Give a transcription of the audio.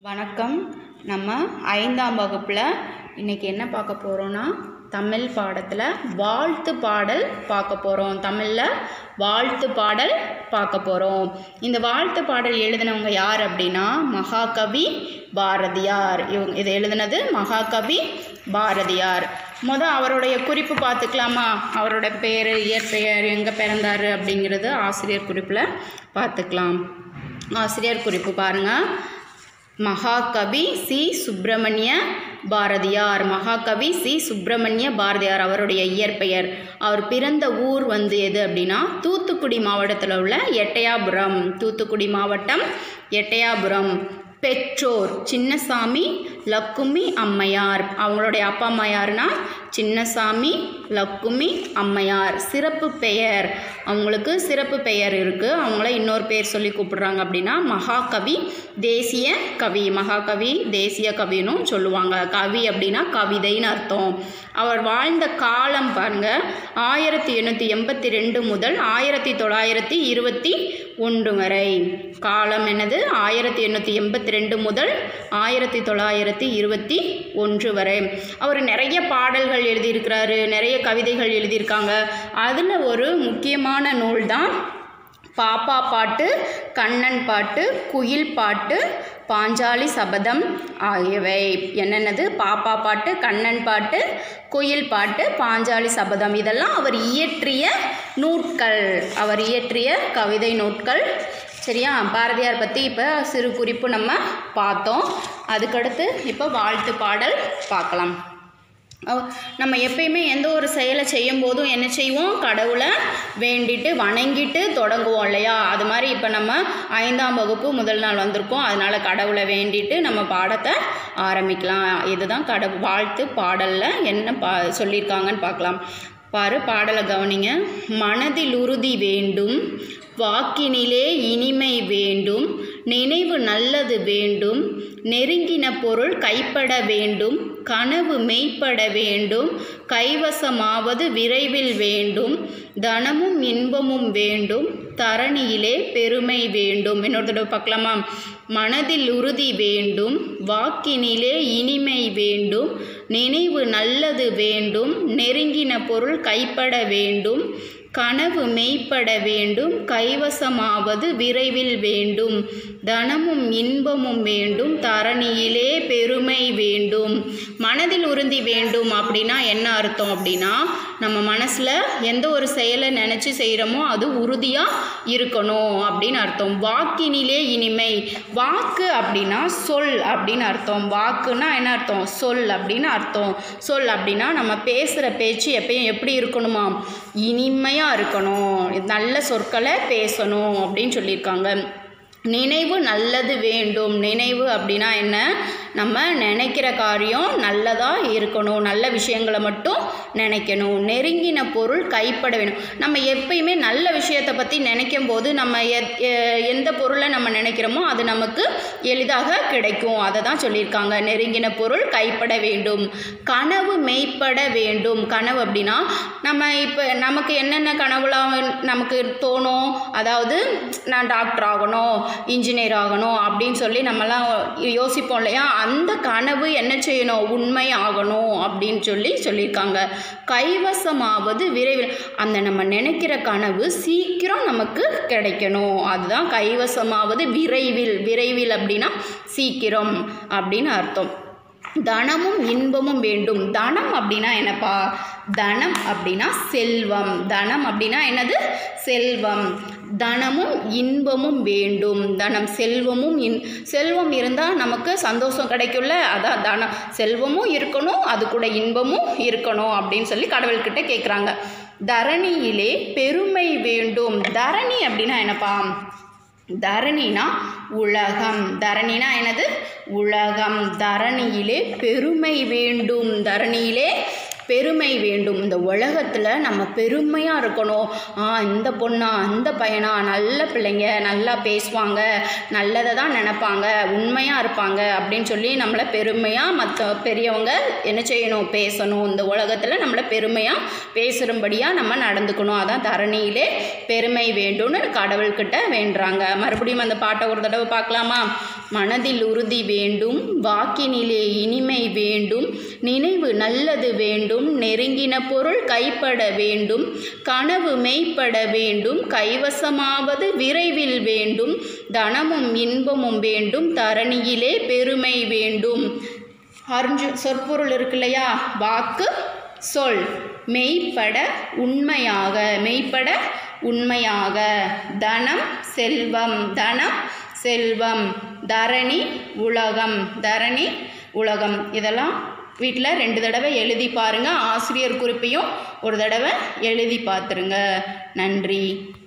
வணக்கம் நம்ம ஐந்தாம் வகுப்பில் இன்றைக்கி என்ன பார்க்க போகிறோன்னா தமிழ் பாடத்தில் வாழ்த்து பாடல் பார்க்க போகிறோம் தமிழில் வாழ்த்து பாடல் பார்க்க போகிறோம் இந்த வாழ்த்து பாடல் எழுதினவங்க யார் அப்படின்னா மகாகவி பாரதியார் இவங்க இதை எழுதினது மகாகவி பாரதியார் முத அவருடைய குறிப்பு பார்த்துக்கலாமா அவரோட பேர் இயற்பெயர் எங்கே பிறந்தார் அப்படிங்கிறது ஆசிரியர் குறிப்பில் பார்த்துக்கலாம் ஆசிரியர் குறிப்பு பாருங்கள் மகாகவி சி சுப்பிரமணிய பாரதியார் மகாகவி சி சுப்பிரமணிய பாரதியார் அவருடைய இயற்பெயர் அவர் பிறந்த ஊர் வந்து எது அப்படின்னா தூத்துக்குடி மாவட்டத்தில் உள்ள எட்டயாபுரம் தூத்துக்குடி மாவட்டம் எட்டயாபுரம் பெற்றோர் சின்னசாமி லக்குமி அம்மையார் அவங்களுடைய அப்பா அம்மா யாருன்னா சின்னசாமி லக்குமி அம்மையார் சிறப்பு பெயர் அவங்களுக்கு சிறப்பு பெயர் இருக்குது அவங்கள இன்னொரு பேர் சொல்லி கூப்பிடுறாங்க அப்படின்னா மகாகவி தேசிய கவி மகாகவி தேசிய கவினும் சொல்லுவாங்க கவி அப்படின்னா கவிதைன்னு அர்த்தம் அவர் வாழ்ந்த காலம் பாருங்க ஆயிரத்தி எண்ணூற்றி எண்பத்தி ரெண்டு முதல் ஆயிரத்தி தொள்ளாயிரத்தி இருபத்தி ஒன்று வரை காலம் என்னது ஆயிரத்தி எண்ணூற்றி எண்பத்தி ரெண்டு முதல் ஆயிரத்தி தொள்ளாயிரத்தி இருபத்தி ஒன்று வரை அவர் நிறைய பாடல்கள் எழுதியிருக்கிறாரு நிறைய கவிதைகள் எழுதியிருக்காங்க அதில் ஒரு முக்கியமான நூல் தான் பாப்பா பாட்டு கண்ணன் பாட்டு குயில் பாட்டு பாஞ்சாலி சபதம் ஆகியவை என்னென்னது பாப்பா பாட்டு கண்ணன் பாட்டு குயில் பாட்டு பாஞ்சாலி சபதம் இதெல்லாம் அவர் இயற்றிய நூட்கள் அவர் இயற்றிய கவிதை நூட்கள் சரியா பாரதியார் பற்றி இப்போ சிறு குறிப்பு நம்ம பார்த்தோம் அதுக்கடுத்து இப்போ வாழ்த்து பாடல் பார்க்கலாம் அவ- நம்ம எப்பயுமே எந்த ஒரு செயலை செய்யும் போதும் என்ன செய்வோம் கடவுளை வேண்டிட்டு வணங்கிட்டு தொடங்குவோம் இல்லையா அது மாதிரி இப்போ நம்ம ஐந்தாம் வகுப்பு முதல் நாள் வந்திருக்கோம் அதனால் கடவுளை வேண்டிட்டு நம்ம பாடத்தை ஆரம்பிக்கலாம் இதுதான் கடவு வாழ்த்து பாடலில் என்ன பா சொல்லியிருக்காங்கன்னு பார்க்கலாம் பாரு பாடலை கவனிங்க மனதில் உறுதி வேண்டும் வாக்கினிலே இனிமை வேண்டும் நினைவு நல்லது வேண்டும் நெருங்கின பொருள் கைப்பட வேண்டும் கனவு மெய்ப்பட வேண்டும் கைவசமாவது விரைவில் வேண்டும் தனமும் இன்பமும் வேண்டும் தரணியிலே பெருமை வேண்டும் இன்னொரு தடவை பார்க்கலாமா மனதில் உறுதி வேண்டும் வாக்கினிலே இனிமை வேண்டும் நினைவு நல்லது வேண்டும் நெருங்கின பொருள் கைப்பட வேண்டும் கனவு மெய்ப்பட வேண்டும் கைவசமாவது விரைவில் வேண்டும் தனமும் இன்பமும் வேண்டும் தரணியிலே பெருமை வேண்டும் மனதில் உறுதி வேண்டும் அப்படின்னா என்ன அர்த்தம் அப்படின்னா நம்ம மனசில் எந்த ஒரு செயலை நினச்சி செய்கிறோமோ அது உறுதியாக இருக்கணும் அப்படின்னு அர்த்தம் வாக்கினிலே இனிமை வாக்கு அப்படின்னா சொல் அப்படின்னு அர்த்தம் வாக்குன்னா என்ன அர்த்தம் சொல் அப்படின்னு அர்த்தம் சொல் அப்படின்னா நம்ம பேசுகிற பேச்சு எப்பயும் எப்படி இருக்கணுமா இனிமையாக இருக்கணும் நல்ல சொற்களை பேசணும் அப்படின்னு சொல்லியிருக்காங்க நினைவு நல்லது வேண்டும் நினைவு அப்படின்னா என்ன நம்ம நினைக்கிற காரியம் நல்லதாக இருக்கணும் நல்ல விஷயங்களை மட்டும் நினைக்கணும் நெருங்கின பொருள் கைப்பட வேணும் நம்ம எப்பயுமே நல்ல விஷயத்தை பற்றி நினைக்கும் போது நம்ம எத்- எ- எந்த பொருளை நம்ம நினைக்கிறோமோ அது நமக்கு எளிதாக கிடைக்கும் அதை தான் சொல்லியிருக்காங்க நெருங்கின பொருள் கைப்பட வேண்டும் கனவு மெய்ப்பட வேண்டும் கனவு அப்படின்னா நம்ம இப்போ நமக்கு என்னென்ன கனவுலாம் நமக்கு தோணும் அதாவது நான் டாக்டர் ஆகணும் இன்ஜினியர் ஆகணும் அப்படின்னு சொல்லி நம்மலாம் யோசிப்போம் இல்லையா அந்த கனவு என்ன செய்யணும் உண்மை ஆகணும் அப்படின்னு சொல்லி சொல்லியிருக்காங்க கைவசமாவது விரைவில் அந்த நம்ம நினைக்கிற கனவு சீக்கிரம் நமக்கு கிடைக்கணும் அதுதான் கைவசமாவது விரைவில் விரைவில் அப்படின்னா சீக்கிரம் அப்படின்னு அர்த்தம் தனமும் இன்பமும் வேண்டும் தனம் அப்படின்னா என்னப்பா தனம் அப்படின்னா செல்வம் தனம் அப்படின்னா என்னது செல்வம் தனமும் இன்பமும் வேண்டும் தனம் செல்வமும் இன் செல்வம் இருந்தால் நமக்கு சந்தோஷம் கிடைக்கும்ல அதான் தனம் செல்வமும் இருக்கணும் அது கூட இன்பமும் இருக்கணும் அப்படின்னு சொல்லி கடவுள்கிட்ட கேட்குறாங்க தரணியிலே பெருமை வேண்டும் தரணி அப்படின்னா என்னப்பா தரணினா உலகம் தரணினா என்னது உலகம் தரணியிலே பெருமை வேண்டும் தரணியிலே பெருமை வேண்டும் இந்த உலகத்தில் நம்ம பெருமையாக இருக்கணும் ஆ இந்த பொண்ணா இந்த பையனா நல்ல பிள்ளைங்க நல்லா பேசுவாங்க நல்லதை தான் நினைப்பாங்க உண்மையாக இருப்பாங்க அப்படின்னு சொல்லி நம்மளை பெருமையாக மற்ற பெரியவங்க என்ன செய்யணும் பேசணும் இந்த உலகத்தில் நம்மளை பெருமையாக பேசுகிறபடியாக நம்ம நடந்துக்கணும் அதான் தரணியிலே பெருமை வேண்டும்னு கடவுள்கிட்ட வேண்டுறாங்க மறுபடியும் அந்த பாட்டை ஒரு தடவை பார்க்கலாமா மனதில் உறுதி வேண்டும் வாக்கினிலே இனிமை வேண்டும் நினைவு நல்லது வேண்டும் நெருங்கின பொருள் கைப்பட வேண்டும் கனவு மெய்ப்பட வேண்டும் கைவசமாவது விரைவில் வேண்டும் தனமும் இன்பமும் வேண்டும் தரணியிலே பெருமை வேண்டும் அருஞ்சு சொற்பொருள் இருக்கு இல்லையா வாக்கு சொல் மெய்ப்பட உண்மையாக மெய்ப்பட உண்மையாக தனம் செல்வம் தனம் செல்வம் தரணி உலகம் தரணி உலகம் இதெல்லாம் வீட்டில் ரெண்டு தடவை எழுதி பாருங்கள் ஆசிரியர் குறிப்பையும் ஒரு தடவை எழுதி பார்த்துருங்க நன்றி